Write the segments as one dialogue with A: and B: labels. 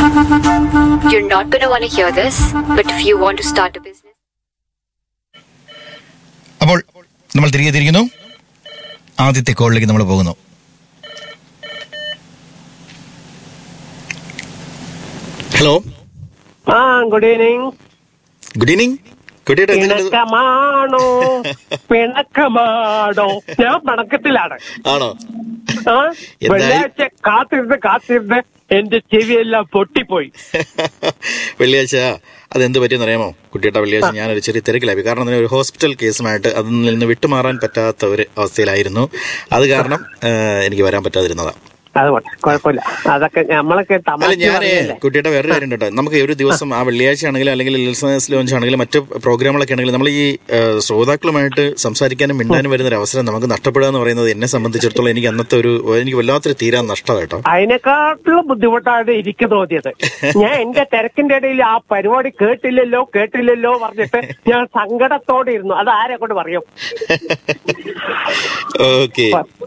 A: You're not going to want to hear this, but if you want to start a business.
B: അപ്പോൾ നമ്മൾ തിരികെ തിരിക്കുന്നു ആദ്യത്തെ കോളിലേക്ക് നമ്മൾ പോകുന്നു ഹലോ
C: ആ ഗുഡ് ഈവനിങ്
B: ഗുഡ് ഈവനിങ് കുട്ടിയുടെ
C: പിണക്കമാണോ പിണക്കമാണോ ഞാൻ പിണക്കത്തിലാണ്
B: ആണോ
C: ആ
B: എന്തായി?
C: വെള്ളിയാഴ്ച കാത്തിരുന്ന് കാത്തിരുന്ന് എന്റെ ചെവിയെല്ലാം പൊട്ടിപ്പോയി
B: വെള്ളിയാഴ്ച അതെന്ത് പറ്റിയെന്ന് അറിയാമോ കുട്ടിയുടെ വെള്ളിയാഴ്ച ഞാനൊരു ചെറിയ തിരക്കിലായി കാരണം അതിന് ഒരു ഹോസ്പിറ്റൽ കേസുമായിട്ട് അതിൽ നിന്ന് വിട്ടുമാറാൻ പറ്റാത്ത ഒരു അവസ്ഥയിലായിരുന്നു അത് കാരണം ആ, എനിക്ക് വരാൻ പറ്റാതിരുന്നതാ
C: അതുകൊണ്ട് കുഴപ്പമില്ല അതൊക്കെ നമ്മളൊക്കെ
B: അല്ല
C: തമാശ
B: ഞാൻ
C: പറയുന്നതല്ലേ.
B: കുട്ടിയുടെ വേറൊരു കാര്യം കേട്ടോ നമുക്ക് ഒരു ദിവസം ആ വെള്ളിയാഴ്ച ആണെങ്കിലും അല്ലെങ്കിൽ ലിസണേഴ്സ് ലോഞ്ച് ആണെങ്കിലും മറ്റ് പ്രോഗ്രാമുകളൊക്കെ ആണെങ്കിലും നമ്മൾ ഈ ആ, ശ്രോതാക്കളുമായിട്ട് സംസാരിക്കാനും മിണ്ടാനും വരുന്ന ഒരു അവസരം നമുക്ക് നഷ്ടപ്പെടുക എന്ന് പറയുന്നത് എന്നെ സംബന്ധിച്ചിടത്തോളം എനിക്ക് അന്നത്തെ ഒരു എനിക്ക് വല്ലാത്തൊരു തീരാൻ നഷ്ടം കേട്ടോ
C: അതിനെക്കാട്ടിലും ബുദ്ധിമുട്ടാണ് എനിക്ക് തോന്നിയത് ഞാൻ എന്റെ തിരക്കിന്റെ ഇടയിൽ ആ പരിപാടി കേട്ടില്ലല്ലോ കേട്ടില്ലല്ലോ പറഞ്ഞിട്ട് ഞാൻ സങ്കടത്തോടെ ഇരുന്നു അത് ആരെ കൊണ്ട് പറയും
B: ഓക്കെ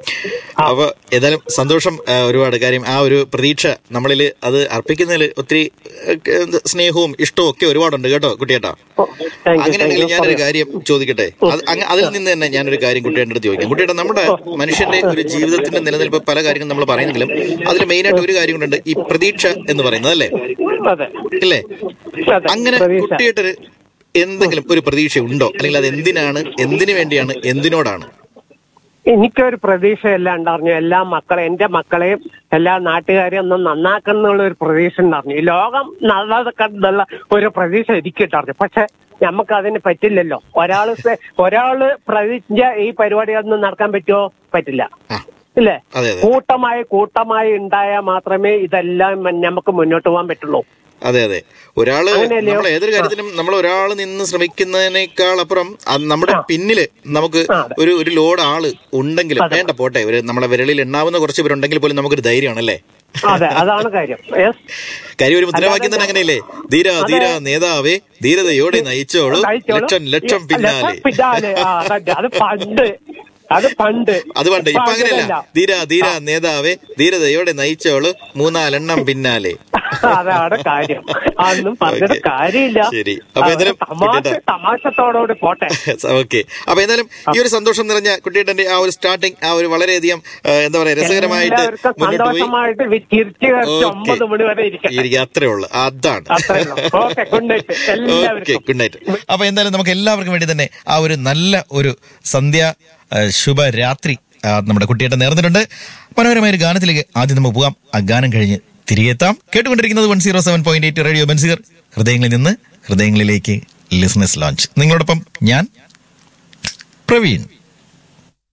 B: അപ്പൊ ഏതായാലും സന്തോഷം ആ, ഒരുപാട് കാര്യം ആ ഒരു പ്രതീക്ഷ നമ്മളിൽ അത് അർപ്പിക്കുന്നതിൽ ഒത്തിരി ഏ, എന്ത് സ്നേഹവും ഇഷ്ടവും ഒക്കെ ഒരുപാടുണ്ട് കേട്ടോ കുട്ടിയേട്ടാ
C: ഓ, thank you, thank
B: അങ്ങനെയാണെങ്കിൽ
C: you.
B: ഞാനൊരു കാര്യം ചോദിക്കട്ടെ അത് അങ്ങ- അതിൽ നിന്ന് തന്നെ ഞാനൊരു കാര്യം കുട്ടിയുടെ അടുത്ത് ചോദിക്കാം കുട്ടിയുടെ നമ്മുടെ മനുഷ്യന്റെ ഒരു ജീവിതത്തിന്റെ നിലനിൽപ്പ് പല കാര്യങ്ങളും നമ്മൾ പറയുന്നെങ്കിലും അതിൽ മെയിനായിട്ട് ഒരു കാര്യം കൊണ്ടുണ്ട് ഈ പ്രതീക്ഷ എന്ന് പറയുന്നത് അല്ലേ
C: അതെ
B: ഇല്ലേ
C: അതെ
B: അങ്ങനെ
C: പ്രതീക്ഷ.
B: കുട്ടിയുടെ ഒരു എന്തെങ്കിലും ഒരു പ്രതീക്ഷ ഉണ്ടോ അല്ലെങ്കിൽ അത് എന്തിനാണ് എന്തിനു വേണ്ടിയാണ് എന്തിനോടാണ്
C: എനിക്കൊരു പ്രതീക്ഷയല്ല ഉണ്ടായിരുന്നു എല്ലാ മക്കളെ എന്റെ മക്കളെയും എല്ലാ നാട്ടുകാരെയും ഒന്ന് നന്നാക്കുന്നുള്ള ഒരു പ്രതീക്ഷ ഉണ്ടായിരുന്നു ഈ ലോകം നല്ലതൊക്കെന്നുള്ള ഒരു പ്രതീക്ഷ എനിക്കിട്ടായിരുന്നു പക്ഷെ നമുക്ക് അതിന് പറ്റില്ലല്ലോ ഒരാള് സെ- ഒരാള് പ്രതീക്ഷ ഈ പരിപാടിയൊന്നും നടക്കാൻ പറ്റുമോ പറ്റില്ല
B: ആ
C: ഇല്ലേ
B: അതെ അതെ
C: കൂട്ടമായി കൂട്ടമായി ഉണ്ടായാൽ മാത്രമേ ഇതെല്ലാം മ- നമുക്ക് മുന്നോട്ട് പോകാൻ പറ്റുള്ളൂ
B: അതെ അതെ ഒരാള്
C: അങ്ങനെയല്ലയോ?
B: നമ്മൾ ഏതൊരു കാര്യത്തിനും നമ്മൾ ഒരാൾ നിന്ന് ശ്രമിക്കുന്നതിനേക്കാൾ അപ്പുറം അത് നമ്മുടെ പിന്നില് നമുക്ക്
C: ആ, അതെ.
B: ഒരു ഒരു ലോഡ് ആള് ഉണ്ടെങ്കിലും വേണ്ട പോട്ടെ ഒരു നമ്മളെ വിരലിൽ എണ്ണാവുന്ന കുറച്ച് പേരുണ്ടെങ്കിൽ പോലും നമുക്കൊരു ധൈര്യമാണല്ലേ
C: അതെ അതാണ് കാര്യം യെസ്
B: കാര്യം ഒരു മുദ്രാവാക്യം തന്നെ അങ്ങനെയല്ലേ ധീര ധീര നേതാവേ ധീരതയോടെ നയിച്ചോളൂ ലക്ഷം ലക്ഷം പിന്നാലെ
C: പിന്നാലെ ആ, അതെ. അത് പണ്ട് അത് പണ്ട്
B: അത് പണ്ട് ഇപ്പൊ അങ്ങനെയല്ല
C: അങ്ങനെയല്ല.
B: ധീര ധീര നേതാവേ ധീരതയോടെ നയിച്ചോളൂ മൂന്നാലെണ്ണം പിന്നാലെ
C: അതാണ് കാര്യം അതൊന്നും പറഞ്ഞിട്ട്
B: ഓക്കേ.
C: കാര്യമില്ല
B: ശരി. അപ്പൊ എന്തായാലും
C: തമാശ
B: കുട്ടിയേട്ടാ.
C: തമാശത്തോടുകൂടി പോട്ടെ
B: ഓക്കെ അപ്പൊ എന്തായാലും ഈ ഒരു സന്തോഷം നിറഞ്ഞ കുട്ടിയേട്ടന്റെ ആ ഒരു സ്റ്റാർട്ടിങ് ആ ഒരു വളരെയധികം ആ, എന്താ പറയാ രസകരമായിട്ട്
C: എല്ലാവർക്കും
B: മുന്നോട്ട് പോയി
C: സന്തോഷമായിട്ട് വി- തിരിച്ചു കയറി
B: ഓക്കേ.
C: ഒമ്പത് മണി വരെ ഇരിക്കട്ടെ
B: ഇരിക്കുക അത്രേ ഉള്ളു അതാണ്
C: അത്രേ ഉള്ളൂ. Okay, good night. എല്ലാവർക്കും.
B: ഓക്കെ ഗുഡ് നൈറ്റ് അപ്പൊ എന്തായാലും നമുക്ക് എല്ലാവർക്കും വേണ്ടി തന്നെ ആ ഒരു നല്ല ഒരു സന്ധ്യ ആ, ശുഭരാത്രി ആ, നമ്മുടെ കുട്ടിയേട്ടൻ നേർന്നിട്ടുണ്ട് മനോഹരമായ ഒരു ഗാനത്തിലേക്ക് ആദ്യം നമുക്ക് പോകാം ആ ഗാനം കഴിഞ്ഞ് തിരികെ എത്താം കേട്ടുകൊണ്ടിരിക്കുന്നത് one zero seven point eight radio Benziger ഹൃദയങ്ങളിൽ നിന്ന് ഹൃദയങ്ങളിലേക്ക് ലിസ്നസ് ലോഞ്ച് നിങ്ങളോടൊപ്പം ഞാൻ പ്രവീൺ